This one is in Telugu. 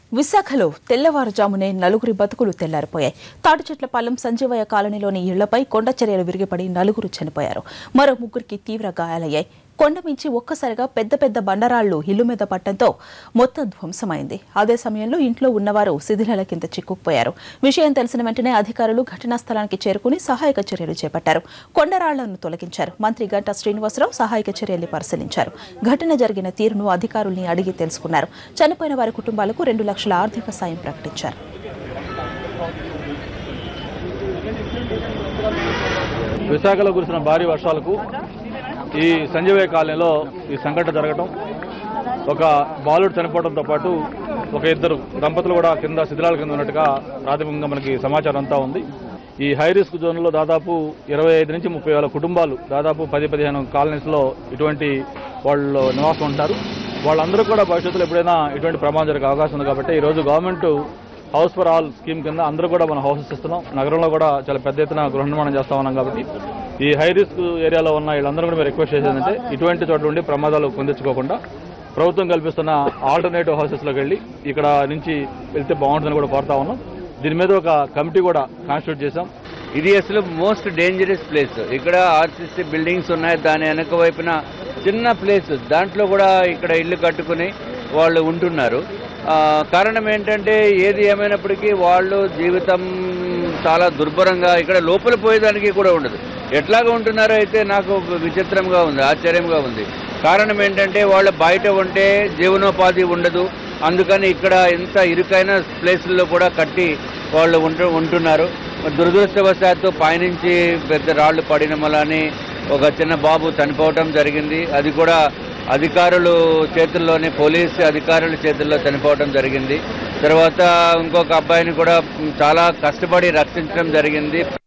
విశాఖలో తెల్లవారుజామునే నలుగురి బతుకులు తెల్లారిపోయాయి తాటిచెట్లపాలెం సంజీవయ్య కాలనీలోని ఇళ్లపై కొండ చర్యలు విరిగిపడి నలుగురు చనిపోయారు మరో ముగ్గురికి తీవ్ర గాయాలయ్యాయి కొండ మించి ఒక్కసారిగా పెద్ద పెద్ద బండరాళ్లు ఇల్లు మీద పట్టడంతో మొత్తం ధ్వంసమైంది అదే సమయంలో ఇంట్లో ఉన్నవారు శిథిలాల కింద చిక్కుకుపోయారు విషయం తెలిసిన వెంటనే అధికారులు ఘటనా స్థలానికి చేరుకుని సహాయక చర్యలు చేపట్టారు కొండరాళ్లను తొలగించారు మంత్రి గంటా శ్రీనివాసరావు సహాయక చర్యల్ని పరిశీలించారు ఘటన జరిగిన తీరును అధికారుల్ని అడిగి తెలుసుకున్నారు చనిపోయిన వారి కుటుంబాలకు రెండు లక్షల ఆర్థిక సాయం ప్రకటించారు విశాఖలో కురిసిన భారీ వర్షాలకు ఈ సంజీవయ్య కాలనీలో ఈ సంఘటన జరగటం ఒక బాలుడు చనిపోవడంతో పాటు ఒక ఇద్దరు దంపతులు కూడా కింద శిథిలాల కింద ఉన్నట్టుగా ప్రాథమికంగా మనకి సమాచారం అంతా ఉంది ఈ హై రిస్క్ జోన్లో దాదాపు ఇరవై ఐదు నుంచి ముప్పై వేల కుటుంబాలు దాదాపు పది పదిహేను కాలనీస్లో ఇటువంటి వాళ్ళు నివాసం ఉంటారు వాళ్ళందరూ కూడా భవిష్యత్తులో ఎప్పుడైనా ఇటువంటి ప్రమాదం జరిగే అవకాశం ఉంది కాబట్టి ఈరోజు government house for all scheme కింద అందరూ కూడా మనం హౌసెస్ ఇస్తున్నాం నగరంలో కూడా చాలా పెద్ద ఎత్తున గృహ నిర్మాణం చేస్తా ఉన్నాం కాబట్టి ఈ హై రిస్క్ ఏరియాలో ఉన్న వీళ్ళందరూ కూడా మేము రిక్వెస్ట్ చేసేది అంటే ఇటువంటి చోట్ల ఉండి ప్రమాదాలు పొందించుకోకుండా ప్రభుత్వం కల్పిస్తున్న ఆల్టర్నేటివ్ హౌసెస్లోకి వెళ్ళి ఇక్కడ నుంచి వెళ్తే బాగుంటుందని కూడా కోరుతా ఉన్నాం దీని మీద ఒక కమిటీ కూడా కాన్స్టిట్యూట్ చేశాం ఇది అసలు మోస్ట్ డేంజరస్ ప్లేస్ ఇక్కడ ఆర్సిసి బిల్డింగ్స్ ఉన్నాయి దాని వెనక వైపున చిన్న ప్లేస్ దాంట్లో కూడా ఇక్కడ ఇల్లు కట్టుకుని వాళ్ళు ఉంటున్నారు ఆ, కారణం ఏంటంటే ఏది ఏమైనప్పటికీ వాళ్ళు జీవితం చాలా దుర్భరంగా ఇక్కడ లోపల పోయేదానికి కూడా ఉండదు ఎట్లాగా ఉంటున్నారో అయితే నాకు విచిత్రంగా ఉంది ఆశ్చర్యంగా ఉంది కారణం ఏంటంటే వాళ్ళు బయట ఉంటే జీవనోపాధి ఉండదు అందుకని ఇక్కడ ఎంత ఇరుకైన ప్లేసుల్లో కూడా కట్టి వాళ్ళు ఉంటు ఉంటున్నారు దురదృష్టవశాత్తు పైనుంచి పెద్ద రాళ్లు పడిన వలని ఒక చిన్న బాబు చనిపోవటం జరిగింది అది కూడా అధికారులు చేతుల్లోనే పోలీసు అధికారుల చేతుల్లో చనిపోవటం జరిగింది తర్వాత ఇంకొక అబ్బాయిని కూడా చాలా కష్టపడి రక్షించడం జరిగింది